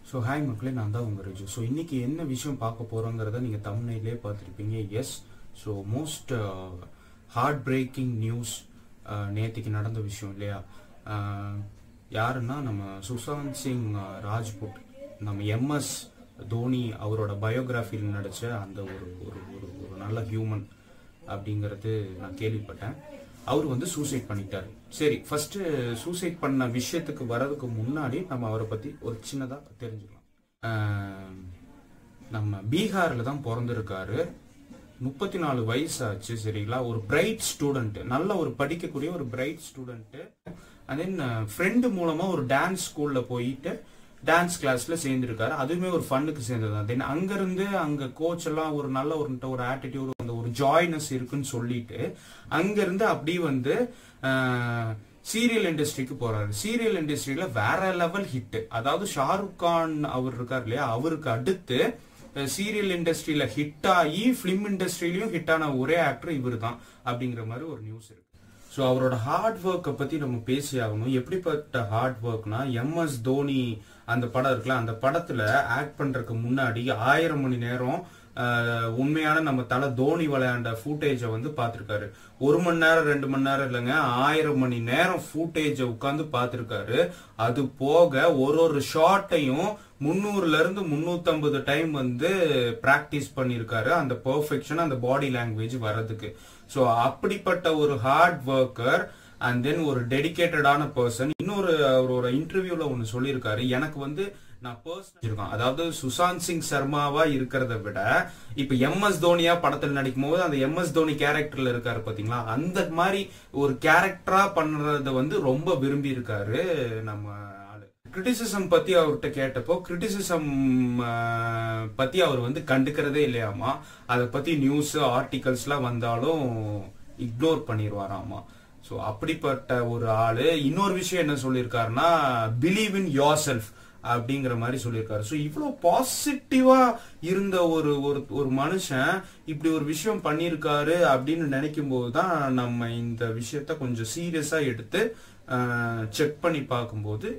so hi மக்களே நான் தான் உங்கள் ரிஜு ஸோ இன்னைக்கு என்ன விஷயம் பார்க்க போகிறோங்கிறத நீங்கள் தமிழ்நிலே பார்த்துருப்பீங்க yes so most heartbreaking news நேற்றுக்கு நடந்த விஷயம் இல்லையா அஹ், யாருன்னா நம்ம சுஷாந்த் சிங் அஹ், ராஜ்புட் நம்ம எம்எஸ் தோனி அவரோட பயோகிராஃபியில் நடிச்ச அந்த ஒரு ஒரு ஒரு ஒரு நல்ல ஹியூமன் அப்படிங்கிறது நான் கேள்விப்பட்டேன் அவர் வந்து சூசைட் பண்ணிட்டாரு சரி ஃபர்ஸ்ட் சூசைட் பண்ண விஷயத்துக்கு வர்றதுக்கு முன்னாடி நம்ம அவரை பத்தி ஒரு சின்னதா தெரிஞ்சுக்கலாம் ஆஹ், நம்ம பீகார்ல தான் பிறந்திருக்காரு முப்பத்தி நாலு வயசு ஆச்சு சரிங்களா ஒரு பிரைட் ஸ்டூடெண்ட் நல்ல ஒரு படிக்கக்கூடிய ஒரு bright student and then friend மூலமா ஒரு டான்ஸ் ஸ்கூல்ல போயிட்டு டான்ஸ் கிளாஸ்ல சேர்ந்திருக்காரு அதுவுமே ஒரு ஃபன்னுக்கு சேர்ந்தது தென் அங்க இருந்து அங்க கோச் எல்லாம் ஒரு நல்ல ஒரு ஒரு ஆட்டிடியூட் அந்த ஒரு ஜாய்னஸ் இருக்குன்னு சொல்லிட்டு அங்க இருந்து அப்படியே வந்து சீரியல் இண்டஸ்ட்ரிக்கு போறாரு சீரியல் இண்டஸ்ட்ரியில வேற லெவல் ஹிட் அதாவது ஷாருக் கான் அவர் இருக்கார் இல்லையா அவருக்கு அடுத்து சீரியல் இண்டஸ்ட்ரியில ஹிட் ஆகி பிலிம் இண்டஸ்ட்ரியிலயும் ஹிட் ஆன ஒரே ஆக்டர் இவர் தான் அப்படிங்கிற மாதிரி ஒரு நியூஸ் இருக்கு ஸோ அவரோட ஹார்ட் ஒர்க்கை பத்தி நம்ம பேசி ஆகணும் எப்படிப்பட்ட ஹார்ட் ஒர்க்னா எம்எஸ் தோனி அந்த படம் இருக்குல்ல அந்த படத்துல ஆக்ட் பண்றதுக்கு முன்னாடி ஆயிரம் மணி நேரம் ஆஹ், உண்மையான நம்ம தலை தோனி விளையாண்ட ஃபூட்டேஜை வந்து பார்த்திருக்காரு ஒரு மணி நேரம் ரெண்டு மணி நேரம் இல்லைங்க ஆயிரம் மணி நேரம் ஃபூட்டேஜை உட்காந்து பார்த்திருக்காரு அது போக ஒரு ஒரு ஷாட்டையும் முந்நூறுல இருந்து முன்னூத்தம்பது டைம் வந்து பிராக்டிஸ் பண்ணியிருக்காரு அந்த பெர்ஃபெக்ஷன் அந்த பாடி லாங்குவேஜ் வர்றதுக்கு ஸோ அப்படிப்பட்ட ஒரு ஹார்ட் ஒர்க்கர் அண்ட் தென் ஒரு டெடிகேட்டடான பர்சன் இன்னொரு அவரோட இன்டர்வியூல ஒன்னு சொல்லியிருக்காரு எனக்கு வந்து நான் பர்சன் இருக்கேன் அதாவது சுசாந்த் சிங் சர்மாவா இருக்கிறத விட இப்ப எம் எஸ் தோனியா படத்தில் நடிக்கும் போது அந்த எம் எஸ் தோனி கேரக்டர்ல இருக்காரு பாத்தீங்களா அந்த மாதிரி ஒரு கேரக்டரா பண்றத வந்து ரொம்ப விரும்பி இருக்காரு நம்ம ஆளு கிரிட்டிசிசம் பத்தி அவர்கிட்ட கேட்டப்போ கிரிட்டிசிசம் பத்தி அவர் வந்து கண்டுக்கிறதே இல்லையாமா அதை பத்தி நியூஸ் ஆர்டிகல்ஸ்லாம் வந்தாலும் இக்னோர் பண்ணிடுவாராமா ஸோ அப்படிப்பட்ட ஒரு ஆளு இன்னொரு விஷயம் என்ன சொல்லியிருக்காருன்னா பிலீவ் இன் யோர் செல்ஃப் அப்படிங்கிற மாதிரி சொல்லியிருக்காரு ஸோ இவ்வளோ பாசிட்டிவா இருந்த ஒரு ஒரு ஒரு மனுஷன் இப்படி ஒரு விஷயம் பண்ணியிருக்காரு அப்படின்னு நினைக்கும் போது தான் நம்ம இந்த விஷயத்த கொஞ்சம் சீரியஸா எடுத்து செக் பண்ணி பார்க்கும்போது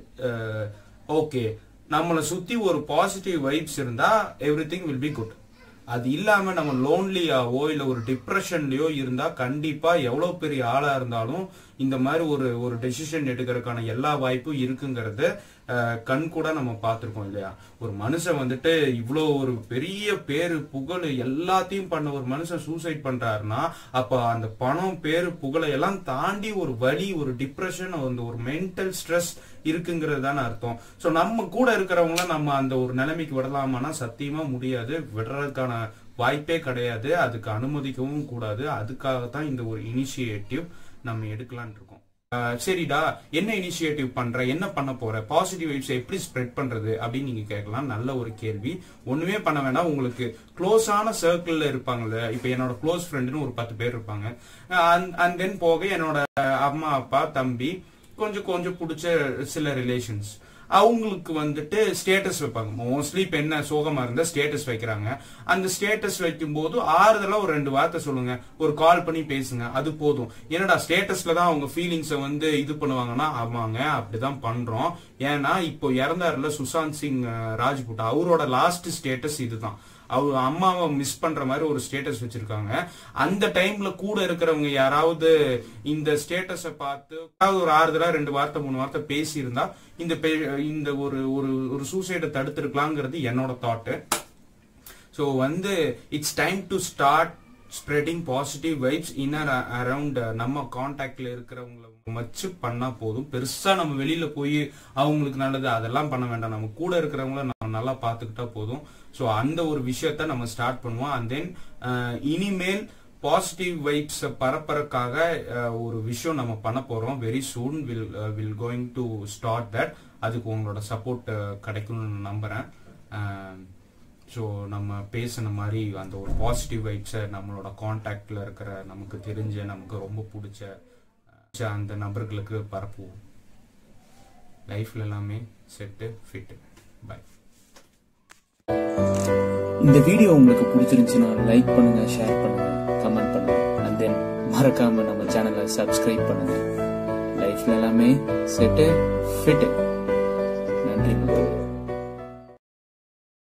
ஓகே நம்மளை சுத்தி ஒரு பாசிட்டிவ் வைப்ஸ் இருந்தா everything will be good அது இல்லாம நம்ம லோன்லியாவோ இல்ல ஒரு டிப்ரெஷன்லயோ இருந்தா கண்டிப்பா எவ்வளவு பெரிய ஆளா இருந்தாலும் இந்த மாதிரி ஒரு ஒரு டெசிஷன் எடுக்கிறதுக்கான எல்லா வாய்ப்பும் இருக்குங்கிறத அஹ், கண் கூட நம்ம பார்த்திருக்கோம் இல்லையா ஒரு மனுஷன் வந்துட்டு இவ்வளோ ஒரு பெரிய பேரு புகழ் எல்லாத்தையும் பண்ண ஒரு மனுஷன் சூசைட் பண்றாருன்னா அப்ப அந்த பணம் பேரு புகழை எல்லாம் தாண்டி ஒரு வலி ஒரு டிப்ரெஷன் அந்த ஒரு மென்டல் ஸ்ட்ரெஸ் இருக்குங்கிறது தானே அர்த்தம் சோ நம்ம கூட இருக்கிறவங்கள நம்ம அந்த ஒரு நிலைமைக்கு விடலாமான்னா சத்தியமா முடியாது விடுறதுக்கான வாய்ப்பே கிடையாது அதுக்கு அனுமதிக்கவும் கூடாது அதுக்காகத்தான் இந்த ஒரு இனிஷியேட்டிவ் நம்ம எடுக்கலாம்னு இருக்கோம் அஹ் சரிடா என்ன இனிஷியேட்டிவ் பண்ற என்ன பண்ண போற பாசிட்டிவ் வைப்ஸ் எப்படி ஸ்ப்ரெட் பண்றது அப்படின்னு நீங்க கேட்கலாம் நல்ல ஒரு கேள்வி ஒண்ணுமே பண்ண வேண்டாம் உங்களுக்கு க்ளோஸான சர்க்கிள்ல இருப்பாங்கல்ல இப்ப என்னோட க்ளோஸ் ஃப்ரெண்டுன்னு ஒரு பத்து பேர் இருப்பாங்க அண்ட் தென் போக என்னோட அம்மா அப்பா தம்பி கொஞ்சம் கொஞ்சம் பிடிச்ச சில ரிலேஷன்ஸ் அவங்களுக்கு வந்துட்டு ஸ்டேட்டஸ் வைப்பாங்க மோஸ்ட்லி இப்ப என்ன சோகமா இருந்தா ஸ்டேட்டஸ் வைக்கிறாங்க அந்த ஸ்டேட்டஸ் வைக்கும் போது ஆறுதலா ஒரு ரெண்டு வார்த்தை சொல்லுங்க ஒரு கால் பண்ணி பேசுங்க அது போதும் என்னடா ஸ்டேட்டஸ்ல தான் அவங்க ஃபீலிங்ஸை வந்து இது பண்ணுவாங்கன்னா ஆமாங்க அப்படிதான் பண்றோம் ஏன்னா இப்போ இறந்தாருல சுசாந்த் சிங் அஹ், ராஜ்புட் அவரோட லாஸ்ட் ஸ்டேட்டஸ் இதுதான் அவர் அம்மாவை மிஸ் பண்ற மாதிரி ஒரு ஸ்டேட்டஸ் வச்சிருக்காங்க அந்த டைம்ல கூட இருக்கிறவங்க யாராவது இந்த ஸ்டேட்டஸை பார்த்து ஏதாவது ஒரு ஆறுதலா ரெண்டு வார்த்தை மூணு வார்த்தை பேசியிருந்தா இந்த பே- இந்த ஒரு ஒரு ஒரு சூசைடை தடுத்திருக்கலாங்கிறது என்னோட தாட்டு ஸோ வந்து it's time to start spreading positive vibes inner around நம்ம கான்டாக்ட்ல இருக்கிறவங்கள வச்சு பண்ணா போதும் பெருசா நம்ம வெளியில போய் அவங்களுக்கு நல்லது அதெல்லாம் பண்ண வேண்டாம் நம்ம கூட இருக்கிறவங்கள நம்ம நல்லா பார்த்துக்கிட்டா போதும் ஸோ அந்த ஒரு விஷயத்த நம்ம ஸ்டார்ட் பண்ணுவோம் அண்ட் தென் இனிமேல் பாசிட்டிவ் வைப்ஸ் பரப்பறக்காக அஹ், ஒரு விஷயம் நம்ம பண்ண போறோம் very soon will will going to start that அதுக்கு உங்களோட சப்போர்ட் கிடைக்கும்னு நான் நம்புறேன் அஹ், ஸோ நம்ம பேசின மாதிரி அந்த ஒரு பாசிட்டிவ் வைப்ஸை நம்மளோட காண்டாக்ட்ல இருக்கிற நமக்கு தெரிஞ்ச நமக்கு ரொம்ப பிடிச்ச அஹ், அந்த நபர்களுக்கு பரப்புவோம் லைஃப்ல எல்லாமே செட்டு ஃபிட்டு பை இந்த வீடியோ உங்களுக்கு பிடிச்சிருந்துச்சுன்னா லைக் பண்ணுங்க ஷேர் பண்ணுங்க கமெண்ட் பண்ணுங்க அண்ட் தென் மறக்காம நம்ம சேனலை சப்ஸ்கிரைப் பண்ணுங்க லைஃப்ல எல்லாமே செட்டு ஃபிட்டு